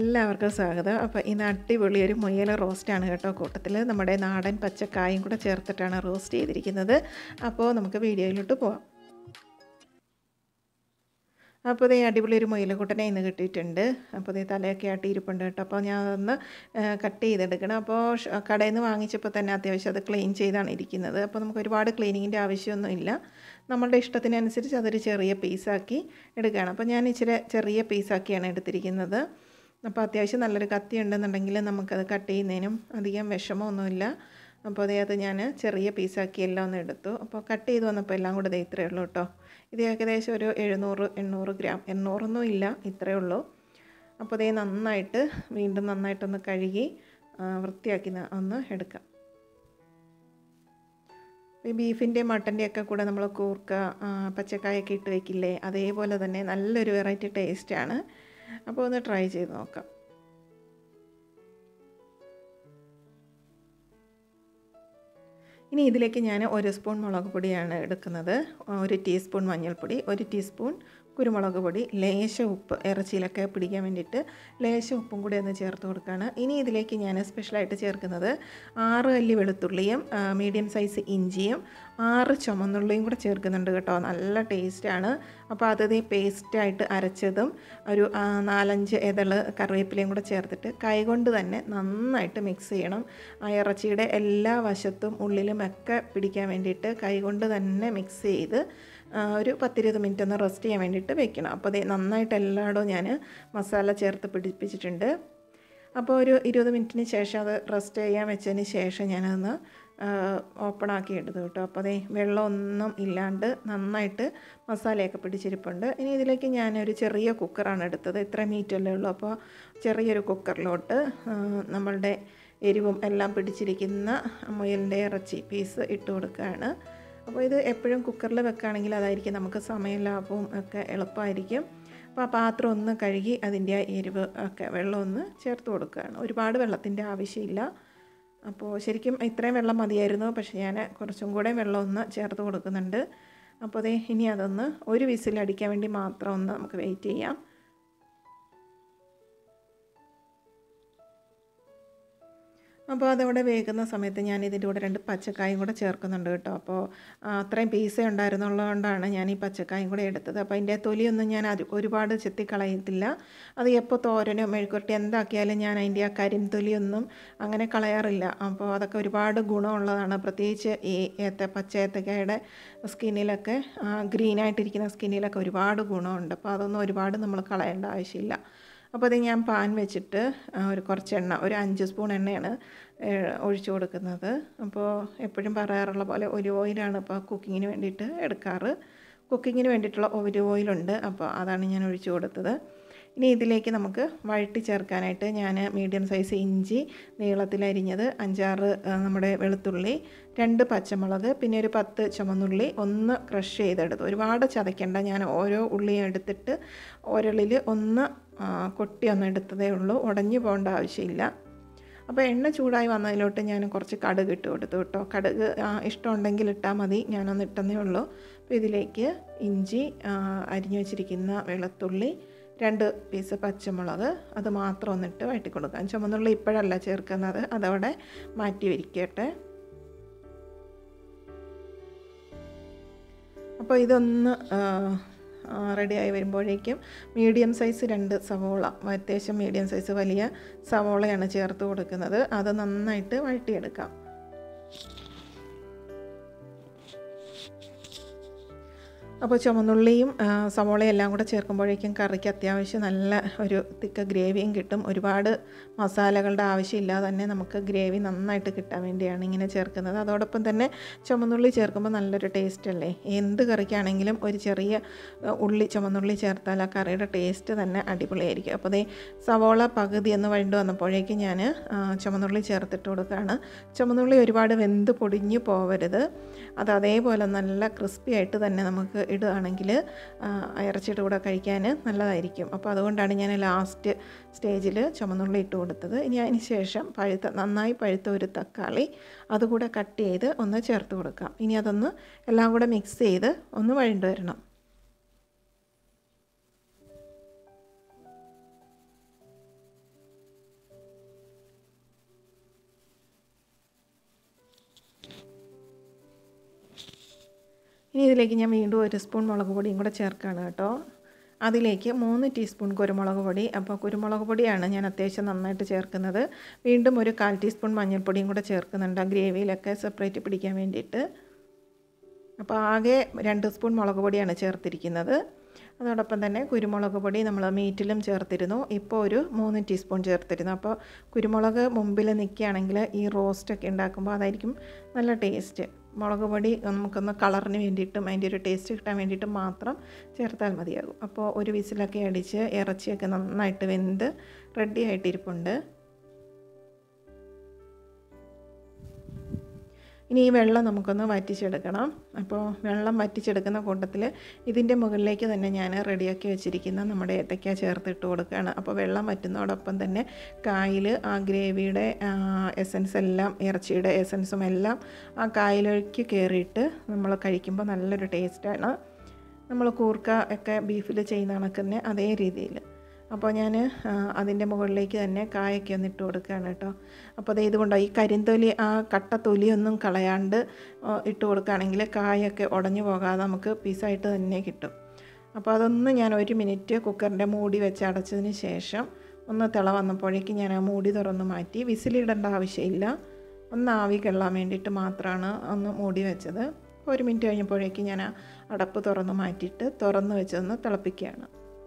എല്ലാവർക്കും സ്വാഗതം അപ്പോൾ ഇന്ന് അടിപൊളി ഒരു മുയൽ റോസ്റ്റാണ് കേട്ടോ കൂട്ടത്തിൽ നമ്മുടെ നാടൻ പച്ചക്കായും കൂടെ ചേർത്തിട്ടാണ് റോസ്റ്റ് ചെയ്തിരിക്കുന്നത് അപ്പോൾ നമുക്ക് വീഡിയോയിലോട്ട് പോവാം അപ്പോൾ ഇതേ അടിപൊളി ഒരു മുയലക്കൂട്ടനെ ഇന്ന് കിട്ടിയിട്ടുണ്ട് അപ്പോൾ ഇതേ തലയൊക്കെ ആട്ടി ഇരിപ്പുണ്ട് കേട്ടോ അപ്പോൾ ഞാൻ അതൊന്ന് കട്ട് ചെയ്തെടുക്കണം അപ്പോൾ കടയിൽ നിന്ന് വാങ്ങിച്ചപ്പോൾ തന്നെ അത്യാവശ്യം അത് ക്ലീൻ ചെയ്താണ് ഇരിക്കുന്നത് അപ്പോൾ നമുക്ക് ഒരുപാട് ക്ലീനിങ്ങിൻ്റെ ആവശ്യമൊന്നുമില്ല നമ്മളുടെ ഇഷ്ടത്തിനനുസരിച്ച് അതൊരു ചെറിയ പീസാക്കി എടുക്കുകയാണ് അപ്പോൾ ഞാൻ ഇച്ചിരി ചെറിയ പീസാക്കിയാണ് എടുത്തിരിക്കുന്നത് അപ്പോൾ അത്യാവശ്യം നല്ലൊരു കത്തി ഉണ്ടെന്നുണ്ടെങ്കിൽ നമുക്കത് കട്ട് ചെയ്യുന്നതിനും അധികം വിഷമമൊന്നുമില്ല അപ്പോൾ അതേ അത് ഞാൻ ചെറിയ പീസാക്കി എല്ലാം ഒന്ന് എടുത്തു അപ്പോൾ കട്ട് ചെയ്ത് വന്നപ്പോൾ എല്ലാം കൂടെ ദേ ഇത്രയേ ഉള്ളൂ കേട്ടോ ഇത് ഏകദേശം ഒരു എഴുന്നൂറ് എണ്ണൂറ് ഗ്രാം എണ്ണൂറൊന്നും ഇല്ല ഇത്രയേ ഉള്ളൂ അപ്പോൾ അതേ നന്നായിട്ട് വീണ്ടും നന്നായിട്ടൊന്ന് കഴുകി വൃത്തിയാക്കി ഒന്ന് എടുക്കാം ഈ ബീഫിൻ്റെ മട്ടൻ്റെയൊക്കെ കൂടെ നമ്മൾ കൂർക്ക പച്ചക്കായൊക്കെ ഇട്ട് വയ്ക്കില്ലേ അതേപോലെ തന്നെ നല്ലൊരു വെറൈറ്റി ടേസ്റ്റാണ് അപ്പോൾ ഒന്ന് ട്രൈ ചെയ്ത് നോക്കാം ഇനി ഇതിലേക്ക് ഞാൻ ഒരു സ്പൂൺ മുളക് പൊടിയാണ് എടുക്കുന്നത് ഒരു ടീസ്പൂൺ മഞ്ഞൾപ്പൊടി ഒരു ടീസ്പൂൺ കുരുമുളക് പൊടി ലേശ ഉപ്പ് ഇറച്ചിയിലൊക്കെ പിടിക്കാൻ വേണ്ടിയിട്ട് ലേശ ഉപ്പും കൂടി ഒന്ന് ചേർത്ത് കൊടുക്കുകയാണ് ഇനി ഇതിലേക്ക് ഞാൻ സ്പെഷ്യലായിട്ട് ചേർക്കുന്നത് ആറ് അല്ലി വെളുത്തുള്ളിയും മീഡിയം സൈസ് ഇഞ്ചിയും ആറ് ചുമന്നുള്ളിയും കൂടെ ചേർക്കുന്നുണ്ട് കേട്ടോ നല്ല ടേസ്റ്റാണ് അപ്പോൾ അത് പേസ്റ്റായിട്ട് അരച്ചതും ഒരു നാലഞ്ച് ഇതള് കറിവേപ്പിലയും കൂടെ ചേർത്തിട്ട് കൈകൊണ്ട് തന്നെ നന്നായിട്ട് മിക്സ് ചെയ്യണം ആ ഇറച്ചിയുടെ എല്ലാ വശത്തും ഉള്ളിലും ഒക്കെ പിടിക്കാൻ വേണ്ടിയിട്ട് കൈകൊണ്ട് തന്നെ മിക്സ് ചെയ്ത് ഒരു പത്തിരുപത് മിനിറ്റ് ഒന്ന് റെസ്റ്റ് ചെയ്യാൻ വേണ്ടിയിട്ട് വെക്കണം അപ്പോൾ അത് നന്നായിട്ട് എല്ലായിടവും ഞാൻ മസാല ചേർത്ത് പിടിപ്പിച്ചിട്ടുണ്ട് അപ്പോൾ ഒരു ഇരുപത് മിനിറ്റിന് ശേഷം അത് റെസ്റ്റ് ചെയ്യാൻ വെച്ചതിന് ശേഷം ഞാനതൊന്ന് ഓപ്പൺ ആക്കി എടുത്തു കേട്ടോ അപ്പോൾ അതേ വെള്ളമൊന്നും ഇല്ലാണ്ട് നന്നായിട്ട് മസാലയൊക്കെ പിടിച്ചിരിപ്പുണ്ട് ഇനി ഇതിലേക്ക് ഞാനൊരു ചെറിയ കുക്കറാണ് എടുത്തത് ഇത്ര മീറ്റല്ലേ ഉള്ളൂ അപ്പോൾ ചെറിയൊരു കുക്കറിലോട്ട് നമ്മളുടെ എരിവും എല്ലാം പിടിച്ചിരിക്കുന്ന മുയലിൻ്റെ ഇറച്ചി പീസ് ഇട്ട് കൊടുക്കുകയാണ് അപ്പോൾ ഇത് എപ്പോഴും കുക്കറിൽ വെക്കുകയാണെങ്കിൽ അതായിരിക്കും നമുക്ക് സമയം ലാഭവും ഒക്കെ എളുപ്പമായിരിക്കും അപ്പോൾ ആ പാത്രം ഒന്ന് കഴുകി അതിൻ്റെ എരിവ് ഒക്കെ വെള്ളം ഒന്ന് ചേർത്ത് കൊടുക്കുകയാണ് ഒരുപാട് വെള്ളത്തിൻ്റെ ആവശ്യമില്ല അപ്പോൾ ശരിക്കും ഇത്രയും വെള്ളം മതിയായിരുന്നു പക്ഷേ ഞാൻ കുറച്ചും കൂടെ വെള്ളം ഒന്ന് ചേർത്ത് കൊടുക്കുന്നുണ്ട് അപ്പോൾ അതേ ഇനി അതൊന്ന് ഒരു വിസിൽ അടിക്കാൻ വേണ്ടി മാത്രം ഒന്ന് നമുക്ക് വെയിറ്റ് ചെയ്യാം അപ്പോൾ അതവിടെ വേകുന്ന സമയത്ത് ഞാൻ ഇതിൻ്റെ കൂടെ രണ്ട് പച്ചക്കായും കൂടെ ചേർക്കുന്നുണ്ട് കേട്ടോ അപ്പോൾ അത്രയും പീസേ ഉണ്ടായിരുന്നുള്ളതുകൊണ്ടാണ് ഞാൻ ഈ പച്ചക്കായും കൂടെ എടുത്തത് അപ്പോൾ അതിൻ്റെ തൊലിയൊന്നും ഞാൻ അത് ഒരുപാട് ചെത്തിക്കളയത്തില്ല അത് എപ്പോൾ തോരനോ മെഴുക്കുരട്ടി എന്താക്കിയാലും ഞാൻ അതിൻ്റെ ആ കരിന്തൊലിയൊന്നും അങ്ങനെ കളയാറില്ല അപ്പോൾ അതൊക്കെ ഒരുപാട് ഗുണമുള്ളതാണ് പ്രത്യേകിച്ച് ഈ ഏത്ത പച്ച ഏത്തക്കയുടെ സ്കിന്നിലൊക്കെ ഗ്രീനായിട്ടിരിക്കുന്ന സ്കിന്നിലൊക്കെ ഒരുപാട് ഗുണമുണ്ട് അപ്പോൾ അതൊന്നും ഒരുപാട് നമ്മൾ കളയേണ്ട ആവശ്യമില്ല അപ്പോൾ അത് ഞാൻ പാൻ വെച്ചിട്ട് ഒരു കുറച്ച് എണ്ണ ഒരു അഞ്ച് സ്പൂൺ എണ്ണയാണ് ഒഴിച്ചു കൊടുക്കുന്നത് അപ്പോൾ എപ്പോഴും പറയാറുള്ള പോലെ ഒലിവ് ഓയിലാണ് ഇപ്പോൾ കുക്കിങ്ങിന് വേണ്ടിയിട്ട് എടുക്കാറ് കുക്കിങ്ങിന് വേണ്ടിയിട്ടുള്ള ഒലിവ് ഓയിലുണ്ട് അപ്പോൾ അതാണ് ഞാൻ ഒഴിച്ചു കൊടുത്തത് ഇനി ഇതിലേക്ക് നമുക്ക് വഴട്ടി ചേർക്കാനായിട്ട് ഞാൻ മീഡിയം സൈസ് ഇഞ്ചി നീളത്തിലരിഞ്ഞത് അഞ്ചാറ് നമ്മുടെ വെളുത്തുള്ളി രണ്ട് പച്ചമുളക് പിന്നെ ഒരു പത്ത് ചുമന്നുള്ളി ഒന്ന് ക്രഷ് ചെയ്തെടുത്തു ഒരുപാട് ചതയ്ക്കേണ്ട ഞാൻ ഓരോ ഉള്ളിയും എടുത്തിട്ട് ഒരളിൽ ഒന്ന് കൊട്ടി ഒന്ന് എടുത്തതേ ഉള്ളൂ ഉടഞ്ഞു പോകേണ്ട ആവശ്യമില്ല അപ്പോൾ എണ്ണ ചൂടായി വന്നതിലോട്ട് ഞാൻ കുറച്ച് കടുക് ഇട്ട് കൊടുത്തു കേട്ടോ കടുക് ഇഷ്ടമുണ്ടെങ്കിൽ ഇട്ടാൽ മതി ഞാനൊന്ന് ഇട്ടെന്നേ ഉള്ളൂ അപ്പോൾ ഇതിലേക്ക് ഇഞ്ചി അരിഞ്ഞു വെച്ചിരിക്കുന്ന വെളുത്തുള്ളി രണ്ട് പീസ് പച്ചമുളക് അത് മാത്രം ഒന്നിട്ട് വഴറ്റി കൊടുക്കാം ചുമന്നുള്ളി ഇപ്പോഴല്ല ചേർക്കുന്നത് അതവിടെ മാറ്റി വയ്ക്കട്ടെ അപ്പോൾ ഇതൊന്ന് റെഡിയായി വരുമ്പോഴേക്കും മീഡിയം സൈസ് രണ്ട് സവോള അത്യാവശ്യം മീഡിയം സൈസ് വലിയ സവോളയാണ് ചേർത്ത് കൊടുക്കുന്നത് അത് നന്നായിട്ട് വഴറ്റിയെടുക്കാം അപ്പോൾ ചുമന്നുള്ളിയും സവോളയും എല്ലാം കൂടെ ചേർക്കുമ്പോഴേക്കും കറിക്ക് അത്യാവശ്യം നല്ല ഒരു തിക്ക ഗ്രേവിയും കിട്ടും ഒരുപാട് മസാലകളുടെ ആവശ്യമില്ലാതെ തന്നെ നമുക്ക് ഗ്രേവി നന്നായിട്ട് കിട്ടാൻ വേണ്ടിയാണ് ഇങ്ങനെ ചേർക്കുന്നത് അതോടൊപ്പം തന്നെ ചുമന്നുള്ളി ചേർക്കുമ്പോൾ നല്ലൊരു ടേസ്റ്റ് അല്ലേ എന്ത് കറിക്കാണെങ്കിലും ഒരു ചെറിയ ഉള്ളി ചുമന്നുള്ളി ചേർത്താൽ ആ കറിയുടെ ടേസ്റ്റ് തന്നെ അടിപൊളിയായിരിക്കും അപ്പോൾ അതേ സവോള പകുതി എന്ന് വഴണ്ട് വന്നപ്പോഴേക്കും ഞാൻ ചുമന്നുള്ളി ചേർത്തിട്ട് കൊടുക്കുകയാണ് ചുമന്നുള്ളി ഒരുപാട് വെന്ത് പൊടിഞ്ഞു പോവരുത് അത് അതേപോലെ നല്ല ക്രിസ്പി ആയിട്ട് തന്നെ നമുക്ക് ഇടുകയാണെങ്കിൽ ഇറച്ചിയുടെ കൂടെ കഴിക്കാൻ നല്ലതായിരിക്കും അപ്പോൾ അതുകൊണ്ടാണ് ഞാൻ ലാസ്റ്റ് സ്റ്റേജിൽ ചുമന്നുള്ളി ഇട്ട് കൊടുത്തത് ഇനി അതിന് ശേഷം പഴുത്ത നന്നായി പഴുത്ത ഒരു തക്കാളി അതുകൂടെ കട്ട് ചെയ്ത് ഒന്ന് ചേർത്ത് കൊടുക്കാം ഇനി അതൊന്ന് എല്ലാം കൂടെ മിക്സ് ചെയ്ത് ഒന്ന് വഴണ്ട് വരണം ഇനി ഇതിലേക്ക് ഞാൻ വീണ്ടും ഒരു സ്പൂൺ മുളക് പൊടിയും കൂടെ ചേർക്കുകയാണ് കേട്ടോ അതിലേക്ക് മൂന്ന് ടീസ്പൂൺ കുരുമുളക് പൊടി അപ്പോൾ കുരുമുളക് പൊടിയാണ് ഞാൻ അത്യാവശ്യം നന്നായിട്ട് ചേർക്കുന്നത് വീണ്ടും ഒരു കാൽ ടീസ്പൂൺ മഞ്ഞൾപ്പൊടിയും കൂടെ ചേർക്കുന്നുണ്ട് ആ ഗ്രേവിയിലൊക്കെ സെപ്പറേറ്റ് പിടിക്കാൻ വേണ്ടിയിട്ട് അപ്പോൾ ആകെ രണ്ട് സ്പൂൺ മുളക് പൊടിയാണ് ചേർത്തിരിക്കുന്നത് അതോടൊപ്പം തന്നെ കുരുമുളക് പൊടി നമ്മൾ മീറ്റിലും ചേർത്തിരുന്നു ഇപ്പോൾ ഒരു മൂന്ന് ടീസ്പൂൺ ചേർത്തിരുന്നു അപ്പോൾ കുരുമുളക് മുമ്പിൽ നിൽക്കുകയാണെങ്കിൽ ഈ റോസ്റ്റൊക്കെ ഉണ്ടാക്കുമ്പോൾ അതായിരിക്കും നല്ല ടേസ്റ്റ് മുളക് പൊടി നമുക്കൊന്ന് കളറിന് വേണ്ടിയിട്ടും അതിൻ്റെ ഒരു ടേസ്റ്റ് കിട്ടാൻ വേണ്ടിയിട്ടും മാത്രം ചേർത്താൽ മതിയാകും അപ്പോൾ ഒരു വിസിലൊക്കെ അടിച്ച് ഇറച്ചിയൊക്കെ നന്നായിട്ട് വെന്ത് റെഡി ആയിട്ടിരിപ്പുണ്ട് ഇനി ഈ വെള്ളം നമുക്കൊന്ന് വറ്റിച്ചെടുക്കണം അപ്പോൾ വെള്ളം വറ്റിച്ചെടുക്കുന്ന കൂട്ടത്തിൽ ഇതിൻ്റെ മുകളിലേക്ക് തന്നെ ഞാൻ റെഡിയാക്കി വെച്ചിരിക്കുന്ന നമ്മുടെ ഏത്തയ്ക്ക ചേർത്തിട്ട് കൊടുക്കുകയാണ് അപ്പോൾ വെള്ളം വറ്റുന്നതോടൊപ്പം തന്നെ കായിൽ ആ ഗ്രേവിയുടെ എസൻസ് എല്ലാം ഇറച്ചിയുടെ എസൻസും എല്ലാം ആ കായലിലേക്ക് കയറിയിട്ട് നമ്മൾ കഴിക്കുമ്പോൾ നല്ലൊരു ടേസ്റ്റാണ് നമ്മൾ കൂർക്ക ഒക്കെ ബീഫിൽ ചെയ്യുന്ന കണക്ക് തന്നെ അതേ രീതിയിൽ അപ്പോൾ ഞാൻ അതിൻ്റെ മുകളിലേക്ക് തന്നെ കായൊക്കെ ഒന്ന് ഇട്ട് കൊടുക്കുകയാണ് കേട്ടോ അപ്പോൾ അത് ഇതുകൊണ്ടോ ഈ കരിന്തൊലി ആ കട്ട തൊലിയൊന്നും കളയാണ്ട് ഇട്ട് കൊടുക്കുകയാണെങ്കിൽ കായൊക്കെ ഉടഞ്ഞു പോകാതെ നമുക്ക് പീസായിട്ട് തന്നെ കിട്ടും അപ്പോൾ അതൊന്ന് ഞാൻ ഒരു മിനിറ്റ് കുക്കറിൻ്റെ മൂടി വെച്ച് അടച്ചതിന് ശേഷം ഒന്ന് തിള വന്നപ്പോഴേക്കും ഞാൻ ആ മൂടി തുറന്ന് മാറ്റി വിസിലിടേണ്ട ആവശ്യമില്ല ഒന്ന് ആവി കൊള്ളാൻ വേണ്ടിയിട്ട് മാത്രമാണ് ഒന്ന് മൂടി വെച്ചത് ഒരു മിനിറ്റ് കഴിഞ്ഞപ്പോഴേക്കും ഞാൻ ആ അടപ്പ് തുറന്ന് മാറ്റിയിട്ട് തുറന്ന് വെച്ചൊന്ന് തിളപ്പിക്കുകയാണ്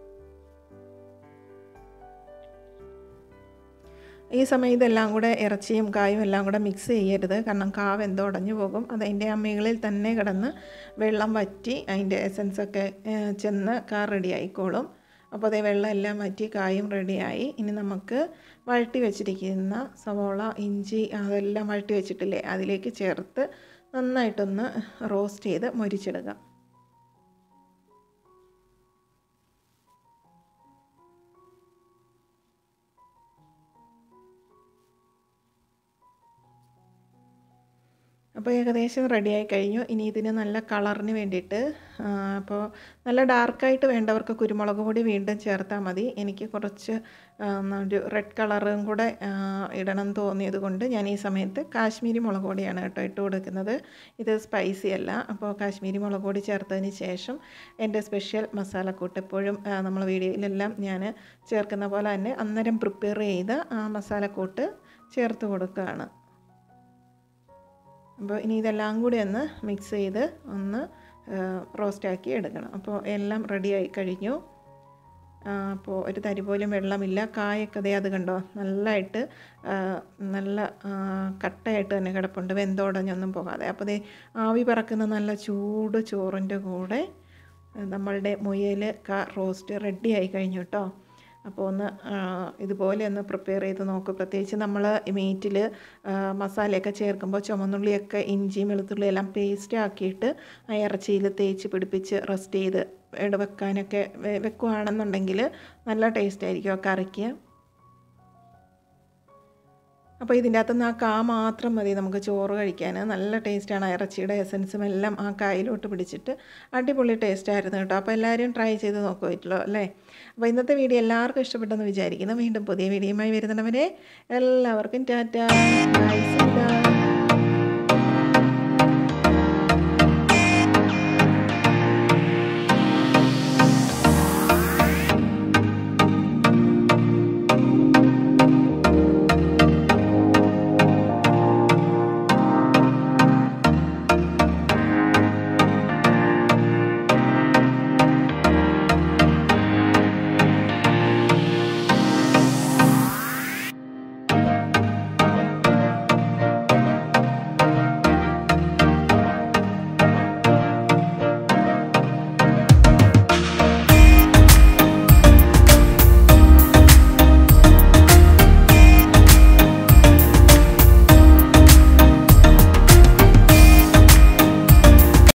ഈ സമയം ഇതെല്ലാം കൂടെ ഇറച്ചിയും കായും എല്ലാം കൂടെ മിക്സ് ചെയ്യരുത് കാരണം കാവ് എന്തോ ഉടഞ്ഞു പോകും അത് അതിൻ്റെ അമ്മികളിൽ തന്നെ കിടന്ന് വെള്ളം വറ്റി അതിൻ്റെ എസൻസൊക്കെ ചെന്ന് കാ റെഡി ആയിക്കോളും അപ്പോൾ അതേ വെള്ളം എല്ലാം വറ്റി കായും റെഡിയായി ഇനി നമുക്ക് വഴട്ടി വെച്ചിരിക്കുന്ന സവോള ഇഞ്ചി അതെല്ലാം വഴട്ടി വെച്ചിട്ടില്ലേ അതിലേക്ക് ചേർത്ത് നന്നായിട്ടൊന്ന് റോസ്റ്റ് ചെയ്ത് മൊരിച്ചെടുക്കാം അപ്പോൾ ഏകദേശം റെഡിയായി കഴിഞ്ഞു ഇനി ഇതിന് നല്ല കളറിന് വേണ്ടിയിട്ട് അപ്പോൾ നല്ല ഡാർക്കായിട്ട് വേണ്ടവർക്ക് കുരുമുളക് പൊടി വീണ്ടും ചേർത്താൽ മതി എനിക്ക് കുറച്ച് ഒരു റെഡ് കളറും കൂടെ ഇടണം തോന്നിയത് കൊണ്ട് ഞാൻ ഈ സമയത്ത് കാശ്മീരി മുളക് പൊടിയാണ് കേട്ടോ ഇട്ട് കൊടുക്കുന്നത് ഇത് സ്പൈസി അല്ല അപ്പോൾ കാശ്മീരി മുളക് പൊടി ചേർത്തതിന് ശേഷം എൻ്റെ സ്പെഷ്യൽ മസാലക്കൂട്ട് എപ്പോഴും നമ്മൾ വീഡിയോയിലെല്ലാം ഞാൻ ചേർക്കുന്ന പോലെ തന്നെ അന്നേരം പ്രിപ്പയർ ചെയ്ത ആ മസാലക്കൂട്ട് ചേർത്ത് കൊടുക്കുകയാണ് അപ്പോൾ ഇനി ഇതെല്ലാം കൂടി ഒന്ന് മിക്സ് ചെയ്ത് ഒന്ന് റോസ്റ്റാക്കി എടുക്കണം അപ്പോൾ എല്ലാം റെഡിയായി കഴിഞ്ഞു അപ്പോൾ ഒരു തരി പോലും വെള്ളമില്ല കായൊക്കെ അതേ അത് കണ്ടോ നല്ലതായിട്ട് നല്ല കട്ടയായിട്ട് തന്നെ കിടപ്പുണ്ട് വെന്തോടഞ്ഞൊന്നും പോകാതെ അപ്പോൾ ദേ ആവി പറക്കുന്ന നല്ല ചൂട് ചോറിൻ്റെ കൂടെ നമ്മളുടെ മുയൽ ക റോസ്റ്റ് റെഡിയായി കഴിഞ്ഞു കേട്ടോ അപ്പോൾ ഒന്ന് ഇതുപോലെ ഒന്ന് പ്രിപ്പയർ ചെയ്ത് നോക്കൂ പ്രത്യേകിച്ച് നമ്മൾ മീറ്റിൽ മസാലയൊക്കെ ചേർക്കുമ്പോൾ ചുമന്നുള്ളിയൊക്കെ ഇഞ്ചി വെളുത്തുള്ളി എല്ലാം പേസ്റ്റ് ആക്കിയിട്ട് ആ ഇറച്ചിയിൽ തേച്ച് പിടിപ്പിച്ച് റെസ്റ്റ് ചെയ്ത് ഇടവെക്കാനൊക്കെ വെക്കുവാണെന്നുണ്ടെങ്കിൽ നല്ല ടേസ്റ്റ് ആയിരിക്കും ആ കറിക്ക് അപ്പോൾ ഇതിൻ്റെ അകത്തുനിന്ന് ആ കാ മാത്രം മതി നമുക്ക് ചോറ് കഴിക്കാൻ നല്ല ടേസ്റ്റാണ് ഇറച്ചിയുടെ എസൻസും എല്ലാം ആ കായിലോട്ട് പിടിച്ചിട്ട് അടിപൊളി ടേസ്റ്റായിരുന്നു കേട്ടോ അപ്പോൾ എല്ലാവരും ട്രൈ ചെയ്ത് നോക്കുമല്ലോ അല്ലേ അപ്പോൾ ഇന്നത്തെ വീഡിയോ എല്ലാവർക്കും ഇഷ്ടപ്പെട്ടെന്ന് വിചാരിക്കുന്നു വീണ്ടും പുതിയ വീഡിയോയുമായി വരുന്നവരെ എല്ലാവർക്കും ടാറ്റ ബൈ